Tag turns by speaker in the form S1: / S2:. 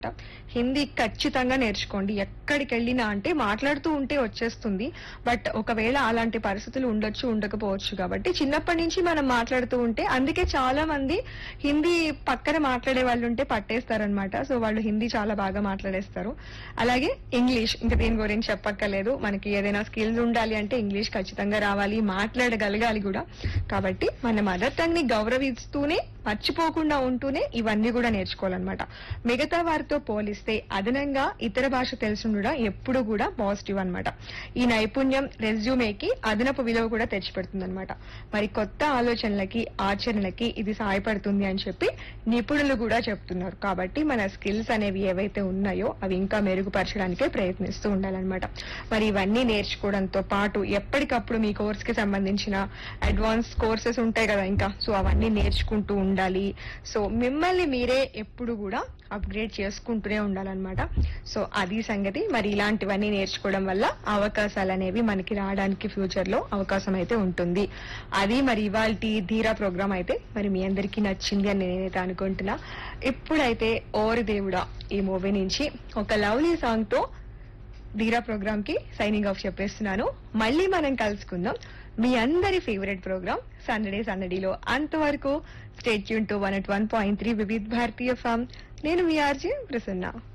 S1: హిందీ ఖచ్చితంగా నేర్చుకోండి ఎక్కడికి వెళ్ళినా అంటే మాట్లాడుతూ ఉంటే వచ్చేస్తుంది బట్ ఒకవేళ అలాంటి పరిస్థితులు ఉండొచ్చు ఉండకపోవచ్చు కాబట్టి చిన్నప్పటి నుంచి మనం మాట్లాడుతూ ఉంటే అందుకే చాలా మంది హిందీ పక్కన మాట్లాడే వాళ్ళు ఉంటే పట్టేస్తారనమాట సో వాళ్ళు హిందీ చాలా బాగా మాట్లాడేస్తారు అలాగే ఇంగ్లీష్ ఇంకా దీని గురించి చెప్పక్కర్లేదు మనకి ఏదైనా స్కిల్స్ ఉండాలి అంటే ఇంగ్లీష్ ఖచ్చితంగా రావాలి మాట్లాడగలగాలి కూడా కాబట్టి మన మదర్ టంగ్ ని గౌరవిస్తూనే మర్చిపోకుండా ఉంటూనే ఇవన్నీ కూడా నేర్చుకోవాలన్నమాట మిగతా వారితో పోలిస్తే అదనంగా ఇతర భాష తెలిసి ఉండడం ఎప్పుడు కూడా పాజిటివ్ అన్నమాట ఈ నైపుణ్యం రెజ్యూమేకి అదనపు విలువ కూడా తెచ్చిపెడుతుంది అనమాట మరి కొత్త ఆలోచనలకి ఆచరణలకి ఇది సహాయపడుతుంది అని చెప్పి నిపుణులు కూడా చెప్తున్నారు కాబట్టి మన స్కిల్స్ అనేవి ఏవైతే ఉన్నాయో అవి ఇంకా మెరుగుపరచడానికే ప్రయత్నిస్తూ ఉండాలన్నమాట మరి ఇవన్నీ నేర్చుకోవడంతో పాటు ఎప్పటికప్పుడు మీ కోర్స్ కి సంబంధించిన అడ్వాన్స్ కోర్సెస్ ఉంటాయి కదా ఇంకా సో అవన్నీ నేర్చుకుంటూ ఉండాలి సో మిమ్మల్ని మీరే ఎప్పుడు కూడా అప్గ్రేడ్ చేసుకుంటూనే ఉండాలన్నమాట సో అది సంగతి మరి ఇలాంటివన్నీ నేర్చుకోవడం వల్ల అవకాశాలు అనేవి మనకి రావడానికి ఫ్యూచర్ లో అవకాశం అయితే ఉంటుంది అది మరి ఇవాళ ధీరా ప్రోగ్రామ్ అయితే మరి మీ అందరికీ నచ్చింది అని నేనైతే అనుకుంటున్నా ఇప్పుడైతే ఓరి దేవుడా ఈ మూవీ నుంచి ఒక లవ్లీ సాంగ్ తో ధీరా ప్రోగ్రామ్ కి సైనింగ్ ఆఫ్ చెప్పేస్తున్నాను మళ్ళీ మనం కలుసుకుందాం మీ అందరి ఫేవరెట్ ప్రోగ్రామ్ సందడే సందడిలో అంతవరకు స్టేట్ యూన్ two one at one point three Vividh Bharati ఫామ్ నేను మీ ఆర్జే ప్రసన్న